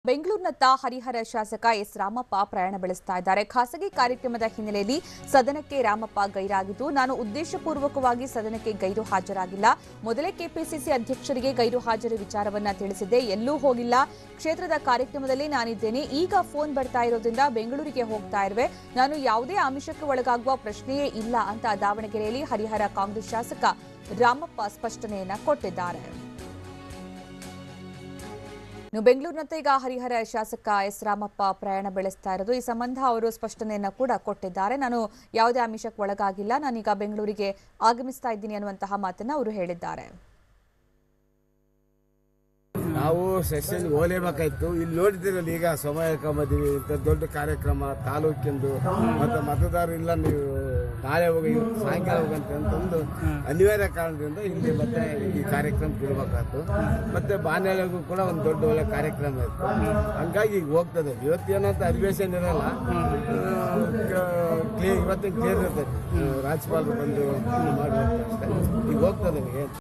ಬೆಂಗಳೂರಿನತ್ತ ಹರಿಹರ ಶಾಸಕ ಎಸ್ ರಾಮಪ್ಪ ಪ್ರಯಾಣ ಬೆಳೆಸ್ತಾ ಇದ್ದಾರೆ ಖಾಸಗಿ ಕಾರ್ಯಕ್ರಮದ ಹಿನ್ನೆಲೆಯಲ್ಲಿ ಸದನಕ್ಕೆ ರಾಮಪ್ಪ ಗೈರಾಗಿದ್ದು ನಾನು ಉದ್ದೇಶಪೂರ್ವಕವಾಗಿ ಸದನಕ್ಕೆ ಗೈರು ಹಾಜರಾಗಿಲ್ಲ ಮೊದಲೇ ಕೆಪಿಸಿಸಿ ಅಧ್ಯಕ್ಷರಿಗೆ ಗೈರು ಹಾಜರು ವಿಚಾರವನ್ನ ತಿಳಿಸಿದ್ದೆ ಎಲ್ಲೂ ಹೋಗಿಲ್ಲ ಕ್ಷೇತ್ರದ ಕಾರ್ಯಕ್ರಮದಲ್ಲಿ ನಾನಿದ್ದೇನೆ ಈಗ ಫೋನ್ ಬರ್ತಾ ಇರೋದ್ರಿಂದ ಬೆಂಗಳೂರಿಗೆ ಹೋಗ್ತಾ ಇರುವೆ ನಾನು ಯಾವುದೇ ಆಮಿಷಕ್ಕೆ ಒಳಗಾಗುವ ಪ್ರಶ್ನೆಯೇ ಇಲ್ಲ ಅಂತ ದಾವಣಗೆರೆಯಲ್ಲಿ ಹರಿಹರ ಕಾಂಗ್ರೆಸ್ ಶಾಸಕ ರಾಮಪ್ಪ ಸ್ಪಷ್ಟನೆಯನ್ನ ಕೊಟ್ಟಿದ್ದಾರೆ ಇನ್ನು ಬೆಂಗಳೂರಿನತ್ತ ಈಗ ಹರಿಹರ ಶಾಸಕ ಎಸ್ ರಾಮಪ್ಪ ಪ್ರಯಾಣ ಬೆಳೆಸ್ತಾ ಇರೋದು ಈ ಸಂಬಂಧ ಅವರು ಸ್ಪಷ್ಟನೆಯನ್ನ ಕೂಡ ಕೊಟ್ಟಿದ್ದಾರೆ ನಾನು ಯಾವುದೇ ಆಮಿಷಕ್ಕೆ ಒಳಗಾಗಿಲ್ಲ ನಾನೀಗ ಬೆಂಗಳೂರಿಗೆ ಆಗಮಿಸ್ತಾ ಇದ್ದೀನಿ ಅನ್ನುವಂತಹ ಮಾತನ್ನ ಅವರು ಹೇಳಿದ್ದಾರೆ ನಾವು ಸೆಷನ್ ಹೋಲೇಬೇಕಾಯ್ತು ಇಲ್ಲಿ ನೋಡಿದ್ದೀರಲ್ಲ ಈಗ ಸಮಯ ಮದುವೆ ಇಂಥ ದೊಡ್ಡ ಕಾರ್ಯಕ್ರಮ ತಾಲೂಕಿಂದು ಮತ್ತು ಮತದಾರರು ಇಲ್ಲ ನೀವು ನಾಳೆ ಹೋಗಿ ಸಾಯಂಕಾಲ ಹೋಗಂತ ಅಂತಂದು ಅನಿವಾರ್ಯ ಕಾರಣದಿಂದ ಇಲ್ಲಿ ಮತ್ತೆ ಈ ಕಾರ್ಯಕ್ರಮ ಇರಬೇಕಾಯ್ತು ಮತ್ತೆ ಬಾನ್ಯಾಳಿಗೂ ಕೂಡ ಒಂದು ದೊಡ್ಡ ಒಳ್ಳೆ ಕಾರ್ಯಕ್ರಮ ಇತ್ತು ಹಂಗಾಗಿ ಈಗ ಹೋಗ್ತದೆ ಇವತ್ತೇನಂತ ಅಧಿವೇಶನ ಇರಲ್ಲ ಕ್ಲಿಯರ್ ಇವತ್ತಿನ ಕ್ಲಿಯರ್ ಇರ್ತದೆ ರಾಜ್ಯಪಾಲರು ಬಂದು ಮಾಡಿ ಹೋಗ್ತಾರೆ ಅಷ್ಟೇ ಈಗ ಹೋಗ್ತದೆ ಈಗ